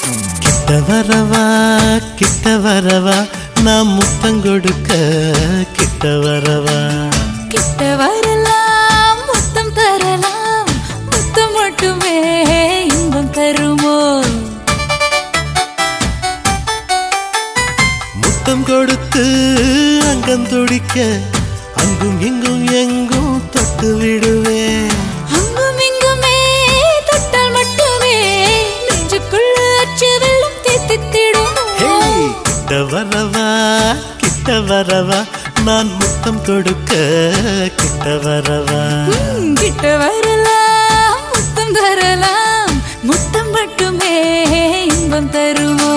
கிட்ட வரவா கிட்ட வரவா நான் முத்தம் கொடுக்க கிட்ட வரவா கிட்ட வரலாம் முத்தம் தரலாம் முத்தம் மட்டுமே இன்பம் தருமோ முத்தம் கொடுத்து அங்கம் துடிக்க அங்கும் இங்கும் எங்கும் தொட்டு விடுவேன் அங்கும் இங்குமே தொட்டால் மட்டுமே நெஞ்சுக்குள்ள அச்சு வெள்ளம் தேத்தித்திடும் ஹே, கிட்ட வரவா கிட்ட வரவா நான் முத்தம் கொடுக்க கிட்ட வரவா ம், கிட்ட வரலாம் முத்தம் தரலாம் முத்தம் மட்டுமே இன்பம் தருமோ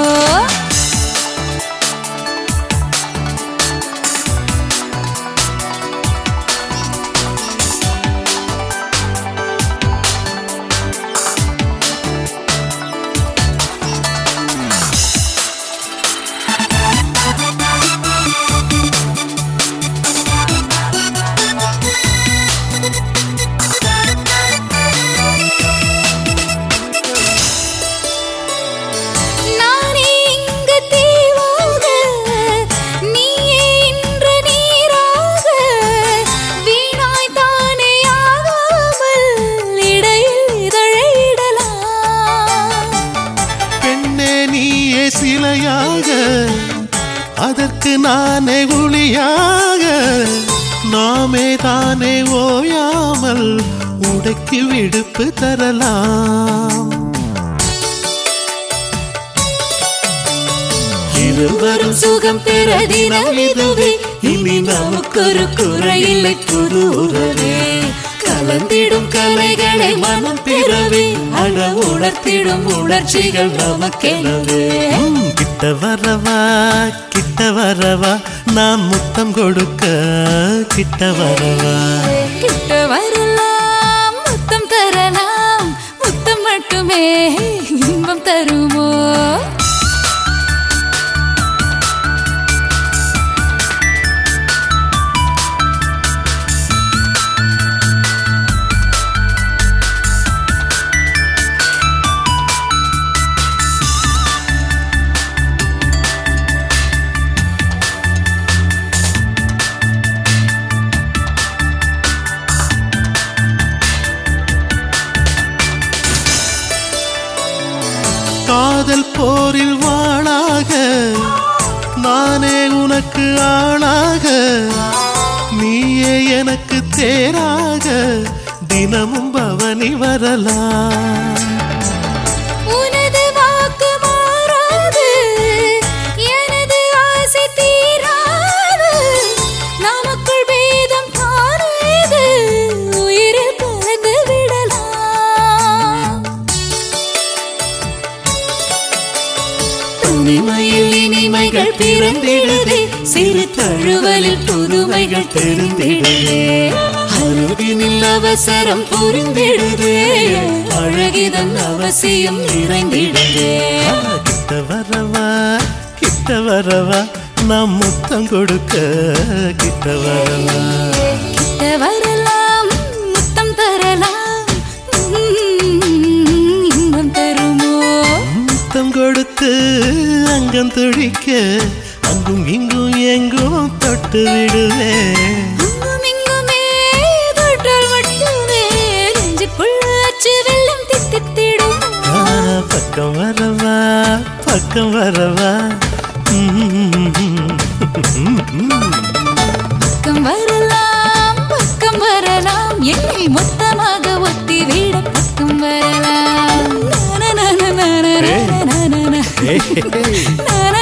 நானே இங்கு தீவாக நீயே இன்று நீராக வீணாய் தானே ஆகாமல் இடையில் இதழையிடலாம் பெண்ணே நீயே சிலையாக அதற்கு நானே ஒளியாக நாமே தானே ஓயாமல் உடைக்கு விடுப்பு தரலாம் இருவரும் சுகம் பெற தினம் இதுவே இனி நமக்கொரு குறையில்லை புது உறவே கலந்திடும் கலைகளை மனம் பிறவே அழ உணர்த்திடும் உணர்ச்சிகள் நமக்கெனவே ம், கிட்ட வரவா கிட்ட வரவா நான் முத்தம் கொடுக்க கிட்ட வரவா கிட்ட வரலாம் முத்தம் தரலாம் முத்தம் மட்டுமே இன்பம் தருமோ காதல் போரில் வாழாக நானே உனக்கு ஆளாக நீயே எனக்கு தேராக தினமும் பவனி வரலாம் உனது வாக்கு மாறாது எனது ஆசை தீராது நமக்குள் வேதம் தானேது உயிரில் கலந்து விடலாம் துணிமையில் இனிமைகள் பிறந்திடுதே சிறு தழுவலில் புதுமைகள் தெரிந்திடுதே அருகினில் அவசரம் புரிந்திடுதே அழகிதன் அவசியம் நிறைந்திடுதே கிட்ட வரவா கிட்ட வரவா நாம் முத்தம் கொடுக்க கிட்ட வரவா கிட்ட வரலாம் முத்தம் தரலாம் உம், இன்பம் தருமோ முத்தம் கொடுத்து அங்கம் துடிக்க அங்கும் இங்கும் எங்கும் தொட்டு விடுவேன் அங்கும் இங்குமே தொட்டால் மட்டுமே நெஞ்சுக்குள்ள அச்சு வெள்ளம் தித்தித்திடும் ஆ, பக்கம் வரவா பக்கம் வரவா ம், பக்கம் வரலாம் பக்கம் வரலாம் என்னை மொத்தமாக ஒத்தி விட பக்கம் வரலாம் நான, நான, நான, நான, நான, நான. ஏய், நான,